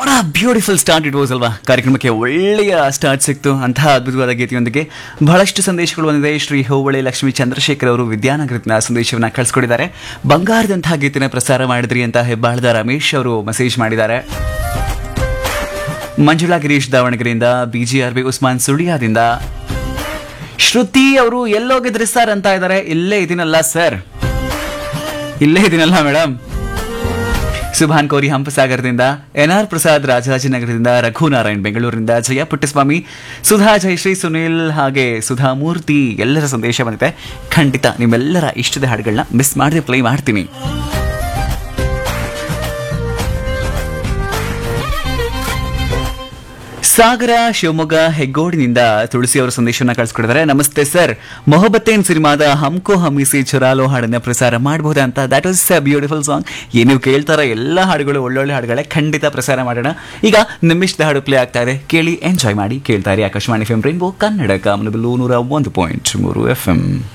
what ಆ beautiful start it was ಅಲ್ವಾ ಕಾರ್ಯಕ್ರಮಕ್ಕೆ ಒಳ್ಳೆಯ ಸ್ಟಾರ್ಟ್ ಸಿಕ್ತು ಅಂತಹ ಅದ್ಭುತವಾದ ಗೀತೆಯೊಂದಿಗೆ ಬಹಳಷ್ಟು ಸಂದೇಶಗಳು ಬಂದಿದೆ ಶ್ರೀ ಹೋಬಳಿ ಲಕ್ಷ್ಮೀ ಚಂದ್ರಶೇಖರ್ ಅವರು ವಿದ್ಯಾನಗರದಿಂದ ಸಂದೇಶವನ್ನ ಕಳಿಸ್ಕೊಟ್ಟಿದ್ದಾರೆ ಬಂಗಾರದಂತಹ ಗೀತೆನ ಪ್ರಸಾರ ಮಾಡಿದ್ರಿ ಅಂತ ಹೆಬ್ಬಾಳದ ರಮೇಶ್ ಅವರು ಮೆಸೇಜ್ ಮಾಡಿದ್ದಾರೆ ಮಂಜುಳಾ ಗಿರೀಶ್ ದಾವಣಗೆರೆಯಿಂದ ಬಿಜಿಆರ್ಬಿ ಉಸ್ಮಾನ್ ಸುಳಿಯಾದಿಂದ ಶ್ರುತಿ ಅವರು ಎಲ್ಲೋಗಿದ್ರಿ ಸರ್ ಅಂತ ಇದ್ದಾರೆ ಇಲ್ಲೇ ಇದೀನಲ್ಲ ಸರ್ ಇಲ್ಲೇ ಇದೀನಲ್ಲ ಮೇಡಮ್ ಸುಭಾನ್ ಕೋರಿ ಹಂಪಸಾಗರದಿಂದ ಎನ್ ಆರ್ ಪ್ರಸಾದ್ ರಾಜಾಜಿನಗರದಿಂದ ರಘುನಾರಾಯಣ್ ಬೆಂಗಳೂರಿನಿಂದ ಜಯ ಪುಟ್ಟಸ್ವಾಮಿ ಸುಧಾ ಜಯಶ್ರೀ ಸುನಿಲ್ ಹಾಗೆ ಸುಧಾ ಮೂರ್ತಿ ಎಲ್ಲರ ಸಂದೇಶ ಬಂದಿದೆ ಖಂಡಿತ ನಿಮ್ಮೆಲ್ಲರ ಇಷ್ಟದ ಹಾಡುಗಳನ್ನ ಮಿಸ್ ಮಾಡದೆ ಪ್ಲೇ ಮಾಡ್ತೀನಿ ಸಾಗರ ಶಿವಮೊಗ್ಗ ಹೆಗ್ಗೋಡಿನಿಂದ ತುಳಸಿ ಅವರ ಸಂದೇಶವನ್ನ ಕಳಿಸ್ಕೊಡಿದ್ದಾರೆ ನಮಸ್ತೆ ಸರ್ ಮೊಹಬತ್ತೇನ್ ಸಿನಿಮಾದ ಹಮ್ಕೋ ಹಮ್ಮಿಸಿ ಚುರಾಲೋ ಹಾಡನ್ನ ಪ್ರಸಾರ ಮಾಡಬಹುದಾ ಅಂತ that was a beautiful song ಏನು ನೀವು ಕೇಳ್ತಾರ ಎಲ್ಲ ಹಾಡುಗಳು ಒಳ್ಳೊಳ್ಳೆ ಹಾಡುಗಳೇ ಖಂಡಿತ ಪ್ರಸಾರ ಮಾಡೋಣ ಈಗ ನಿಮ್ಮಿಷ್ಟದ ಹಾಡು ಪ್ಲೇ ಆಗ್ತಾ ಇದೆ ಕೇಳಿ ಎಂಜಾಯ್ ಮಾಡಿ ಕೇಳ್ತಾ ಇರಿ Akashvani F M rainbow Kannada ಕಾಮನಬಿಲ್ಲು ನೂರ ಒಂದು ಪಾಯಿಂಟ್ ಮೂರು ಎಫ್ ಎಂ